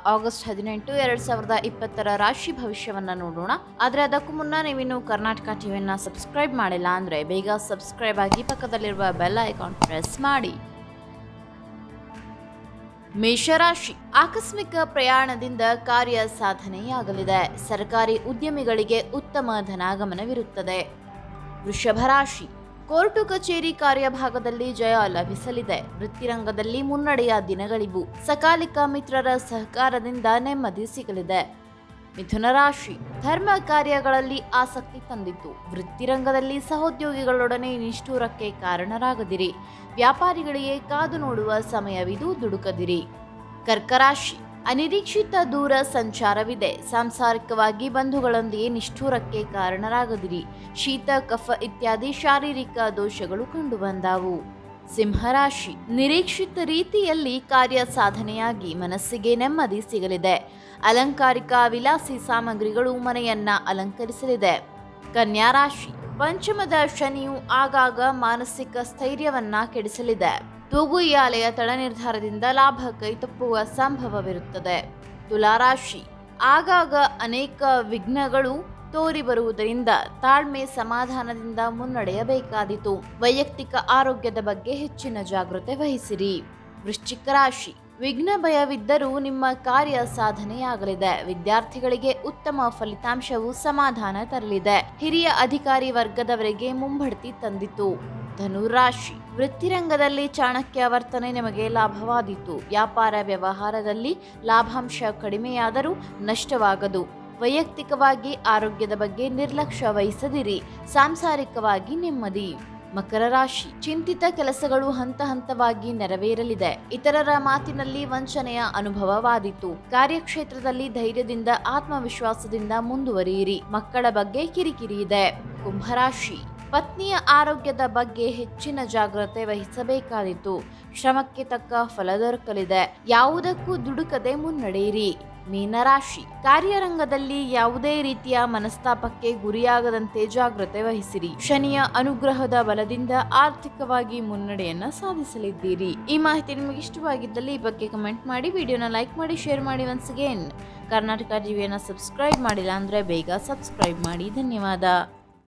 August ಹದಿನೆಂಟು ಎರಡ್ ಸಾವಿರದ ಇಪ್ಪತ್ತರ ರಾಶಿ ಭವಿಷ್ಯವನ್ನ ನೋಡೋಣ ಆದ್ರೆ ಅದಕ್ಕೂ ಮುನ್ನ ನೀವಿನ್ನು ಕರ್ನಾಟಕ ಟಿವಿಯನ್ನ ಸಬ್ಸ್ಕ್ರೈಬ್ ಮಾಡಿಲ್ಲ ಅಂದ್ರೆ ಬೇಗ ಸಬ್ಸ್ಕ್ರೈಬ್ ಆಗಿ ಪಕ್ಕದಲ್ಲಿರುವ ಬೆಲ್ ಐಕಾನ್ ಪ್ರೆಸ್ ಮಾಡಿ ಮೇಷರಾಶಿ ಆಕಸ್ಮಿಕ ಪ್ರಯಾಣದಿಂದ ಕಾರ್ಯ ಸಾಧನೆಯಾಗಲಿದೆ ಸರ್ಕಾರಿ ಉದ್ಯಮಿಗಳಿಗೆ ಉತ್ತಮ ಧನಾಗಮನವಿರುತ್ತದೆ ವೃಷಭ ರಾಶಿ ಕೋರ್ಟು ಕಚೇರಿ ಕಾರ್ಯಭಾಗದಲ್ಲಿ ಜಯ ಲಭಿಸಲಿದೆ ವೃತ್ತಿರಂಗದಲ್ಲಿ ಮುನ್ನಡೆಯ ದಿನಗಳಿವು ಸಕಾಲಿಕ ಮಿತ್ರರ ಸಹಕಾರದಿಂದ ನೆಮ್ಮದಿ ಸಿಗಲಿದೆ ಮಿಥುನ ರಾಶಿ ಧರ್ಮ ಕಾರ್ಯಗಳಲ್ಲಿ ಆಸಕ್ತಿ ತಂದಿತ್ತು ವೃತ್ತಿರಂಗದಲ್ಲಿ ಸಹೋದ್ಯೋಗಿಗಳೊಡನೆ ನಿಷ್ಠೂರಕ್ಕೆ ಕಾರಣರಾಗದಿರಿ ವ್ಯಾಪಾರಿಗಳಿಗೆ ಕಾದು ನೋಡುವ ಸಮಯವಿದು ದುಡುಕದಿರಿ ಕರ್ಕರಾಶಿ ಅನಿರೀಕ್ಷಿತ ದೂರ ಸಂಚಾರವಿದೆ ಸಾಂಸಾರಿಕವಾಗಿ ಬಂಧುಗಳೊಂದಿಗೆ ನಿಷ್ಠೂರಕ್ಕೆ ಕಾರಣರಾಗದಿರಿ ಶೀತ ಕಫ ಇತ್ಯಾದಿ ಶಾರೀರಿಕ ದೋಷಗಳು ಕಂಡುಬಂದಾವು ಸಿಂಹರಾಶಿ ನಿರೀಕ್ಷಿತ ರೀತಿಯಲ್ಲಿ ಕಾರ್ಯ ಸಾಧನೆಯಾಗಿ ಮನಸ್ಸಿಗೆ ನೆಮ್ಮದಿ ಸಿಗಲಿದೆ ಅಲಂಕಾರಿಕ ವಿಲಾಸಿ ಸಾಮಗ್ರಿಗಳು ಮನೆಯನ್ನ ಅಲಂಕರಿಸಲಿದೆ ಕನ್ಯಾ ರಾಶಿ ಪಂಚಮದ ಶನಿಯು ಆಗಾಗ ಮಾನಸಿಕ ಸ್ಥೈರ್ಯವನ್ನ ಕೆಡಿಸಲಿದೆ ತೂಗುಯ್ಯಾಲೆಯ ತಡ ನಿರ್ಧಾರದಿಂದ ಲಾಭ ಕೈತಪ್ಪುವ ಸಂಭವವಿರುತ್ತದೆ ತುಲಾರಾಶಿ ಆಗಾಗ ಅನೇಕ ವಿಘ್ನಗಳು ತೋರಿ ಬರುವುದರಿಂದ ತಾಳ್ಮೆ ಸಮಾಧಾನದಿಂದ ಮುನ್ನಡೆಯಬೇಕಾದೀತು ವೈಯಕ್ತಿಕ ಆರೋಗ್ಯದ ಬಗ್ಗೆ ಹೆಚ್ಚಿನ ಜಾಗೃತೆ ವಹಿಸಿರಿ ವೃಶ್ಚಿಕ ರಾಶಿ ವಿಘ್ನ ಭಯವಿದ್ದರೂ ನಿಮ್ಮ ಕಾರ್ಯ ಸಾಧನೆಯಾಗಲಿದೆ ವಿದ್ಯಾರ್ಥಿಗಳಿಗೆ ಉತ್ತಮ ಫಲಿತಾಂಶವು ಸಮಾಧಾನ ತರಲಿದೆ ಹಿರಿಯ ಅಧಿಕಾರಿ ವರ್ಗದವರಿಗೆ ಮುಂಬಡ್ತಿ ತಂದಿತು ಧನುರಾಶಿ ವೃತ್ತಿರಂಗದಲ್ಲಿ ಚಾಣಕ್ಯ ವರ್ತನೆ ನಿಮಗೆ ಲಾಭವಾದೀತು ವ್ಯಾಪಾರ ವ್ಯವಹಾರದಲ್ಲಿ ಲಾಭಾಂಶ ಕಡಿಮೆಯಾದರೂ ನಷ್ಟವಾಗದು ವೈಯಕ್ತಿಕವಾಗಿ ಆರೋಗ್ಯದ ಬಗ್ಗೆ ನಿರ್ಲಕ್ಷ್ಯ ವಹಿಸದಿರಿ ಸಾಂಸಾರಿಕವಾಗಿ ನೆಮ್ಮದಿ ಮಕರ ರಾಶಿ ಚಿಂತಿತ ಕೆಲಸಗಳು ಹಂತ ಹಂತವಾಗಿ ನೆರವೇರಲಿದೆ ಇತರರ ಮಾತಿನಲ್ಲಿ ವಂಚನೆಯ ಅನುಭವವಾದೀತು ಕಾರ್ಯಕ್ಷೇತ್ರದಲ್ಲಿ ಧೈರ್ಯದಿಂದ ಆತ್ಮವಿಶ್ವಾಸದಿಂದ ಮುಂದುವರಿಯಿರಿ ಮಕ್ಕಳ ಬಗ್ಗೆ ಕಿರಿಕಿರಿ ಇದೆ ಕುಂಭರಾಶಿ ಪತ್ನಿಯ ಆರೋಗ್ಯದ ಬಗ್ಗೆ ಹೆಚ್ಚಿನ ಜಾಗ್ರತೆ ವಹಿಸಬೇಕಾದೀತು ಶ್ರಮಕ್ಕೆ ತಕ್ಕ ಫಲ ದೊರಕಲಿದೆ ಯಾವುದಕ್ಕೂ ದುಡುಕದೆ ಮುನ್ನಡೆಯಿರಿ ಮೀನರಾಶಿ ಕಾರ್ಯರಂಗದಲ್ಲಿ ಯಾವುದೇ ರೀತಿಯ ಮನಸ್ತಾಪಕ್ಕೆ ಗುರಿಯಾಗದಂತೆ ಜಾಗ್ರತೆ ವಹಿಸಿರಿ ಶನಿಯ ಅನುಗ್ರಹದ ಬಲದಿಂದ ಆರ್ಥಿಕವಾಗಿ ಮುನ್ನಡೆಯನ್ನ ಸಾಧಿಸಲಿದ್ದೀರಿ ಈ ಮಾಹಿತಿ ನಿಮಗೆ ಇಷ್ಟವಾಗಿದ್ದಲ್ಲಿ ಈ ಬಗ್ಗೆ ಕಮೆಂಟ್ ಮಾಡಿ ವಿಡಿಯೋನ ಲೈಕ್ ಮಾಡಿ ಶೇರ್ ಮಾಡಿ ಒನ್ಸ್ ಅಗೇನ್ ಕರ್ನಾಟಕ ಟಿವಿಯನ್ನು ಸಬ್ಸ್ಕ್ರೈಬ್ ಮಾಡಿಲ್ಲ ಅಂದ್ರೆ ಬೇಗ ಸಬ್ಸ್ಕ್ರೈಬ್ ಮಾಡಿ ಧನ್ಯವಾದ